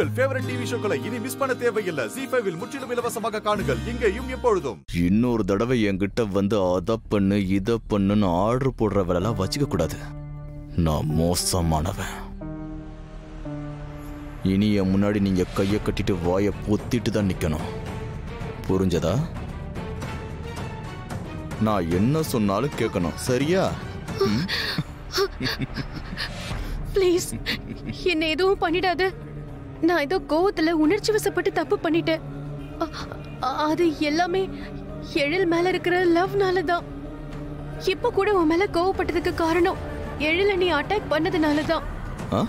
உங்கள் favourite TV ஷோக்களை இனி miss பண்ண தேவையில்லை ஜி ஃபைவில் முற்றிலும் இலவசமாக காணுங்கள் இங்கேயும் எப்பொழுதும் இன்னொரு தடவை என்கிட்ட வந்து அதை பண்ணு இதை பண்ணுன்னு ஆர்டர் போடுற வேலைலாம் வச்சுக்க கூடாது நான் மோசமானவன் இனி என் முன்னாடி நீங்க கையை கட்டிட்டு வாயை பொத்திட்டு தான் நிக்கணும் புரிஞ்சதா நான் என்ன சொன்னாலும் கேட்கணும் சரியா ம்? ப்ளீஸ் என்ன எதுவும் பண்ணிடாத நான் ஏதோ கோவத்துல உணர்ச்சி வசப்பட்டு தப்பு பண்ணிட்டேன் அ- அ- அது எல்லாமே எழில் மேல இருக்கிற லவ்னால தான் இப்ப கூட உன் மேல கோவப்பட்டதுக்கு காரணம் எழில நீ அட்டாக் பண்ணதுனால தான் ஆ?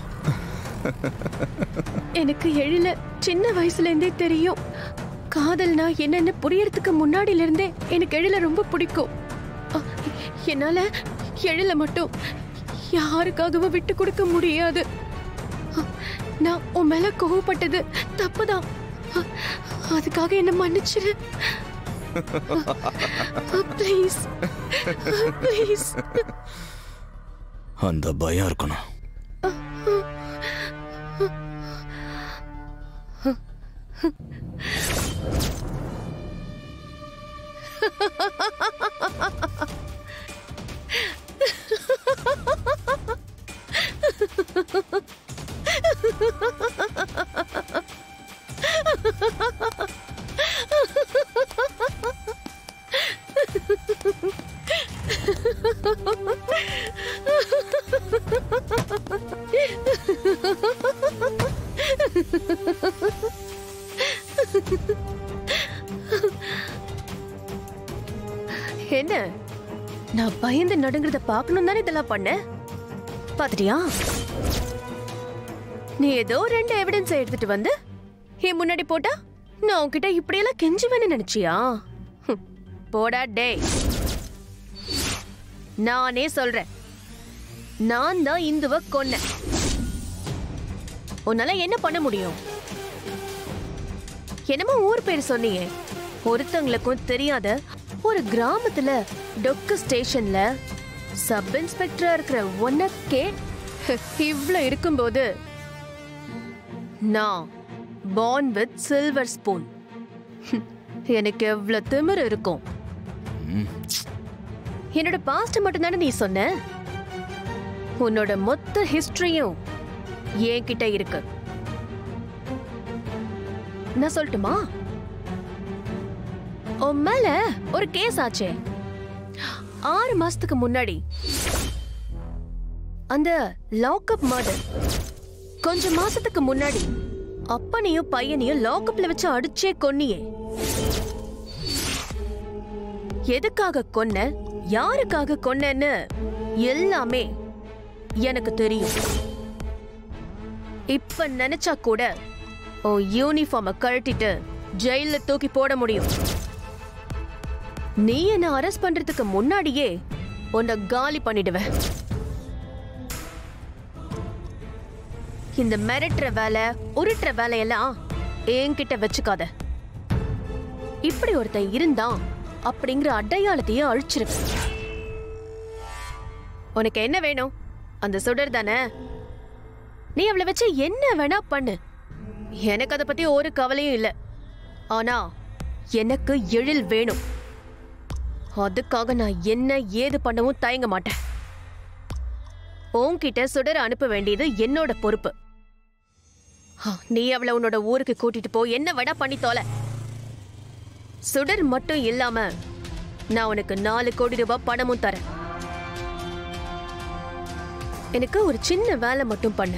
எனக்கு எழில சின்ன வயசுல இருந்தே தெரியும் காதல்னா என்னன்னு புரியறதுக்கு முன்னாடில இருந்தே எனக்கு எழில ரொம்ப பிடிக்கும் அ, என்னால எழில மட்டும் யாருக்காகவும் விட்டு கொடுக்க முடியாது அ, நான் உன் மேல கோவப்பட்டது தப்புதான் அ, அதுக்காக என்ன மன்னிச்சிரு ப்ளீஸ் ப்ளீஸ் அந்த பயம் இருக்கணும் என்ன நான் பயந்து நடுங்கிறத பார்க்கணும் தானே இதெல்லாம் பண்ண பாத்துட்டியா நீ ஏதோ ரெண்டு எவிடன்ஸ் எடுத்துட்டு வந்து என் முன்னாடி போட்டா நான் உன்கிட்ட இப்படியெல்லாம் கெஞ்சுவேன்னு நினைச்சியா ஹம், போடா டே நானே சொல்றேன் நான் தான் இந்துவ கொன்னேன் உன்னால என்ன பண்ண முடியும் என்னமோ ஊர் பேர் சொன்னீங்க ஒருத்தங்களுக்கும் தெரியாத ஒரு கிராமத்துல டொக்கு ஸ்டேஷன்ல சப் இன்ஸ்பெக்டரா இருக்கிற உனக்கே இவ்ளோ இருக்கும்போது நான் born வித் சில்வர் ஸ்பூன் எனக்கு எவ்வளவு திமிரு இருக்கும் என்னோட பாஸ்ட் மட்டும் தானே நீ சொன்ன உன்னோட மொத்த ஹிஸ்டரியும் என்கிட்ட இருக்கு நான் சொல்லட்டுமா உன் மேல ஒரு கேஸ் ஆச்சே ஆறு மாசத்துக்கு முன்னாடி அந்த லாக்அப் மர்டர் கொஞ்ச மாசத்துக்கு முன்னாடி அப்பனையும் பையனையும் லாக்அப்ல வச்சு அடிச்சே கொன்னியே எதுக்காக கொன்ன யாருக்காக கொன்னேன்னு எல்லாமே எனக்கு தெரியும் இப்ப நினைச்சா கூட உன் யூனிஃபார்ம கழட்டிட்டு ஜெயில தூக்கி போட முடியும் நீ என்ன அரெஸ்ட் பண்றதுக்கு முன்னாடியே உன்னை காலி பண்ணிடுவேன் இந்த மிரட்டுற வேலை உருட்டுற வேலையெல்லாம் என்கிட்ட வச்சுக்காத இப்படி ஒருத்தன் இருந்தான் அப்படிங்கிற அடையாளத்தையே அழிச்சிருவேன் உனக்கு என்ன வேணும் அந்த சுடர் தானே நீ அவளை வச்சு என்ன வேணா பண்ணு எனக்கு அதை பத்தி ஒரு கவலையும் இல்ல ஆனா எனக்கு எழில் வேணும் அதுக்காக நான் என்ன ஏது பண்ணவும் தயங்க மாட்டேன் உன்கிட்ட சுடர் அனுப்ப வேண்டியது என்னோட பொறுப்பு ஆ, நீ அவளை உன்னோட ஊருக்கு கூட்டிட்டு போ என்ன வேணா பண்ணி தொலை சுடர் மட்டும் இல்லாம நான் உனக்கு நாலு கோடி ரூபாய் பணமும் தரேன் எனக்கு ஒரு சின்ன வேலை மட்டும் பண்ணு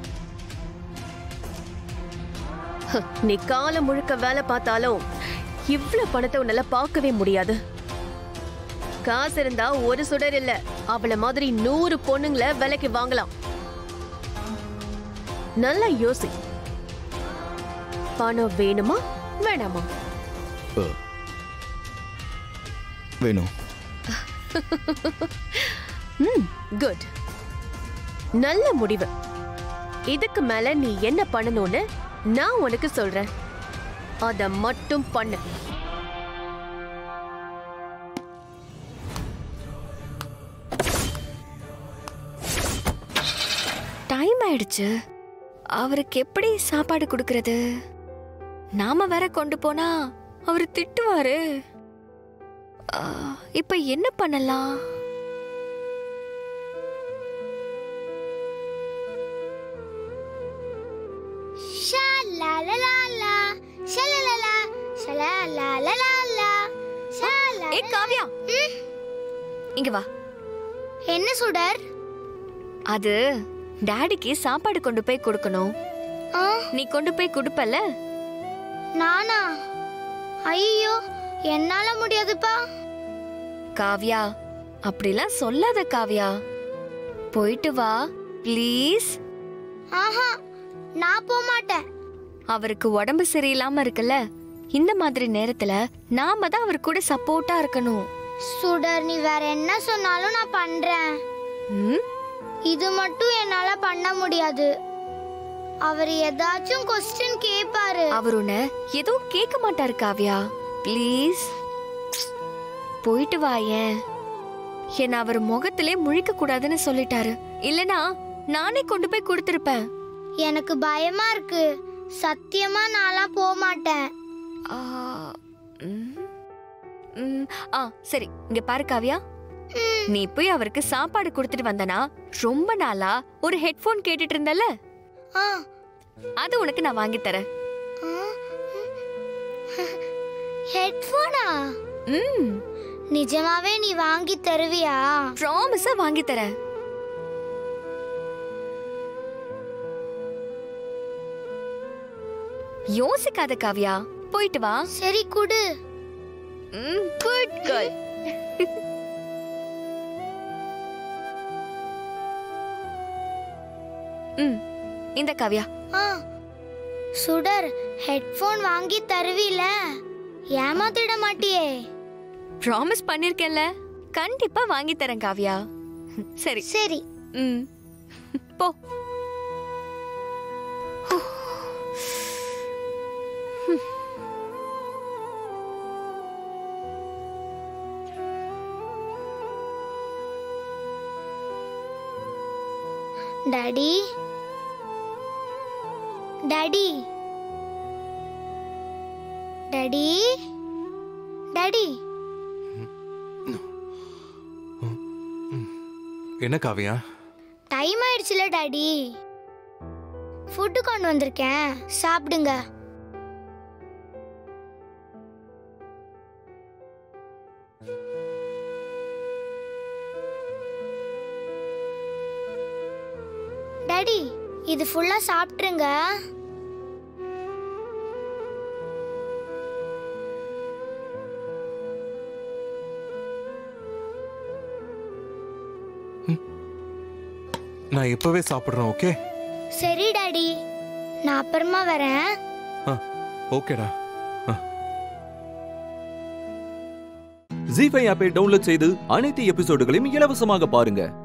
ஹ, நீ காலம் முழுக்க வேலை பார்த்தாலும் இவ்ளோ பணத்தை உன்னால பார்க்கவே முடியாது காசு இருந்தா ஒரு சுடர் இல்ல அவள மாதிரி நூறு பொண்ணுங்களை விலைக்கு வாங்கலாம் நல்லா யோசி பணம் வேணுமா வேணாமா அ. வேணும் ம் குட் நல்ல முடிவு இதுக்கு மேல நீ என்ன பண்ணணும்னு நான் உனக்கு சொல்றேன் அத மட்டும் பண்ணு டைம் ஆயிடுச்சு அவருக்கு எப்படி சாப்பாடு கொடுக்கறது நாம வேற கொண்டு போனா அவர் திட்டுவாரு ஆ, இப்ப என்ன பண்ணலாம் ஷா லா லா லா லா ஷா லா லா லா ஷா லா லா லா லா லா ஷா லா ஏ காவ்யா ம், இங்க வா என்ன சுடர் அது டாடிக்கு சாப்பாடு கொண்டு போய் கொடுக்கணும் ஆ, நீ கொண்டு போய் கொடுப்பல நானா ஐயோ என்னால முடியாதுப்பா காவ்யா அப்படிலாம் சொல்லாத காவ்யா போயிட்டு வா ப்ளீஸ் ஆஹா நான் போக மாட்டேன் அவருக்கு உடம்பு சரியில்லாம இருக்குல்ல இந்த மாதிரி நேரத்துல நாம தான் அவர் கூட சப்போர்ட்டா இருக்கணும் சுடர் நீ வேற என்ன சொன்னாலும் நான் பண்றேன் ம்? இது மட்டும் என்னால பண்ண முடியாது அவர் ஏதாச்சும் கொஸ்டின் கேட்பாரு அவர் உன்னை எதுவும் கேட்க மாட்டாரு காவ்யா ப்ளீஸ் போயிட்டு வா ஏன் என்ன அவர் முகத்திலே முழிக்க கூடாதுன்னு சொல்லிட்டாரு இல்லனா நானே கொண்டு போய் கொடுத்திருப்பேன் எனக்கு பயமா இருக்கு சத்தியமா நான்லாம் போக மாட்டேன் ஆ, ம், ம், ஆ சரி இங்க பாரு காவ்யா ம், நீ போய் அவருக்கு சாப்பாடு கொடுத்துட்டு வந்தனா ரொம்ப நாளா ஒரு ஹெட்போன் கேட்டுட்டு இருந்தல ஆ, அது உனக்கு நான் வாங்கி தரேன் ஆ. ஹெட்ஃபோனா ம் நிஜமாவே நீ வாங்கி தருவியா ப்ராமிஸா வாங்கி தரேன் யோசிக்காத காவ்யா போயிட்டு வா சரி குடு ம் குட் கேர்ள் ம் இந்த காவ்யா ஆ சுடர் ஹெட்ஃபோன் வாங்கி தருவில ஏமாத்திட மாட்டியே ப்ராமிஸ் பண்ணிருக்கேன்ல கண்டிப்பா வாங்கி தரேன் காவ்யா சரி சரி ம் போ டாடி டாடி டாடி டாடி என்ன காவியா டைம் ஆயிடுச்சுல டாடி ஃபுட்டு கொண்டு வந்திருக்கேன் சாப்பிடுங்க டாடி இது ஃபுல்லா சாப்பிட்ருங்க நான் இப்பவே சாப்பிடுறேன் ஓகே சரி டாடி நான் அப்புறமா வரேன் ஆ ஓகேடா ஜி ஃபைவ் ஆப்பை டவுன்லோட் செய்து அனைத்து எபிசோடுகளையும் இலவசமாக பாருங்க